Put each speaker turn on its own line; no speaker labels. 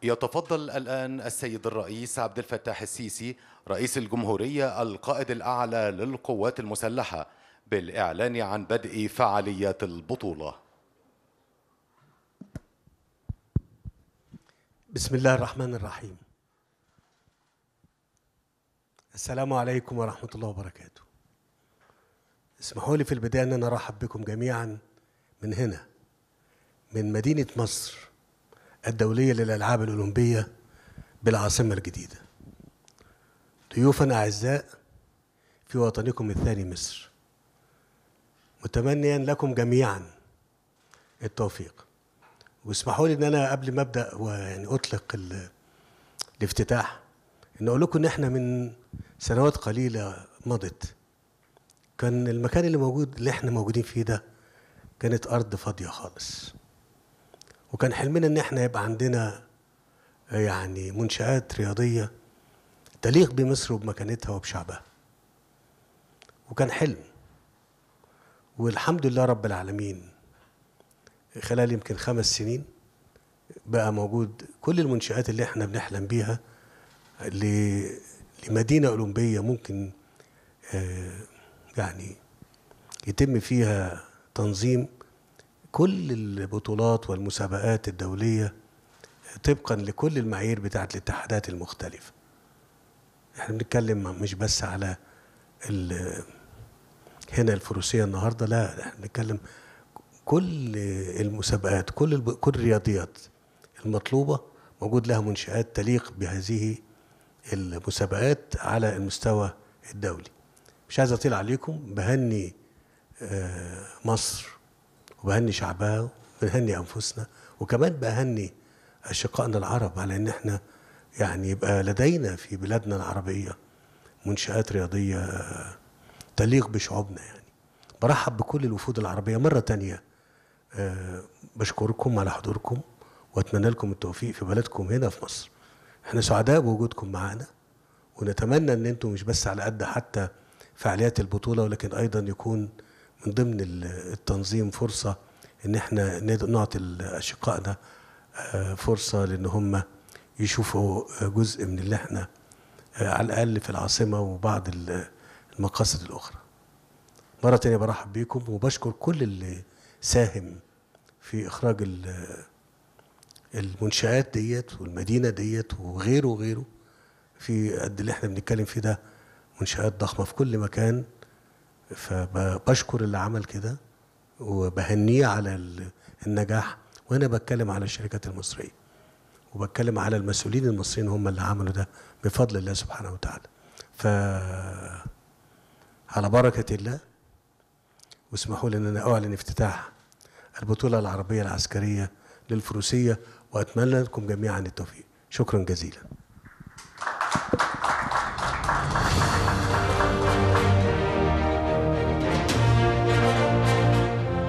يتفضل الآن السيد الرئيس عبد الفتاح السيسي رئيس الجمهورية القائد الأعلى للقوات المسلحة بالإعلان عن بدء فعاليات البطولة
بسم الله الرحمن الرحيم السلام عليكم ورحمة الله وبركاته اسمحوا لي في البداية أن أنا أرحب بكم جميعا من هنا من مدينة مصر الدولية للألعاب الأولمبية بالعاصمة الجديدة ضيوفا أعزاء في وطنكم الثاني مصر متمنيا لكم جميعا التوفيق واسمحوا لي ان انا قبل ما ابدا ويعني اطلق ال- الافتتاح ان اقول لكم ان احنا من سنوات قليله مضت كان المكان اللي موجود اللي احنا موجودين فيه ده كانت ارض فاضيه خالص وكان حلمنا ان احنا يبقى عندنا يعني منشآت رياضيه تليق بمصر وبمكانتها وبشعبها وكان حلم والحمد لله رب العالمين خلال يمكن خمس سنين بقى موجود كل المنشآت اللي احنا بنحلم بيها ل- لمدينة أولمبية ممكن آه، يعني يتم فيها تنظيم كل البطولات والمسابقات الدولية طبقا لكل المعايير بتاعت الاتحادات المختلفة احنا بنتكلم مش بس على ال- هنا الفروسية النهاردة لا احنا بنتكلم كل المسابقات كل الب... كل الرياضيات المطلوبة موجود لها منشآت تليق بهذه المسابقات على المستوى الدولي مش عايز أطيل عليكم بهني آه، مصر وبهني شعبها وبنهني أنفسنا وكمان بهني أشقائنا العرب على إن إحنا يعني يبقى لدينا في بلادنا العربية منشآت رياضية آه، تليق بشعوبنا يعني برحب بكل الوفود العربية مرة تانية آه، بشكركم على حضوركم واتمنى لكم التوفيق في بلدكم هنا في مصر احنا سعداء بوجودكم معانا ونتمنى ان انتم مش بس على قد حتى فعاليات البطولة ولكن ايضا يكون من ضمن ال- التنظيم فرصة ان احنا ند- نعطي اشقائنا آه، فرصة لان هم يشوفوا آه، جزء من اللي احنا آه، على الاقل في العاصمة وبعض ال- المقاصد الاخرى مرة تانية برحب بيكم وبشكر كل اللي ساهم في إخراج ال- المنشآت ديت والمدينة ديت وغيره وغيره في قد اللي احنا بنتكلم فيه ده منشآت ضخمة في كل مكان فبشكر اللي عمل كده وبهنيه على ال- النجاح وأنا بتكلم على الشركات المصرية وبتكلم على المسؤولين المصريين هم اللي عملوا ده بفضل الله سبحانه وتعالى ف على بركة الله واسمحوا لي ان انا اعلن افتتاح البطوله العربيه العسكريه للفروسيه واتمنى لكم جميعا التوفيق شكرا جزيلا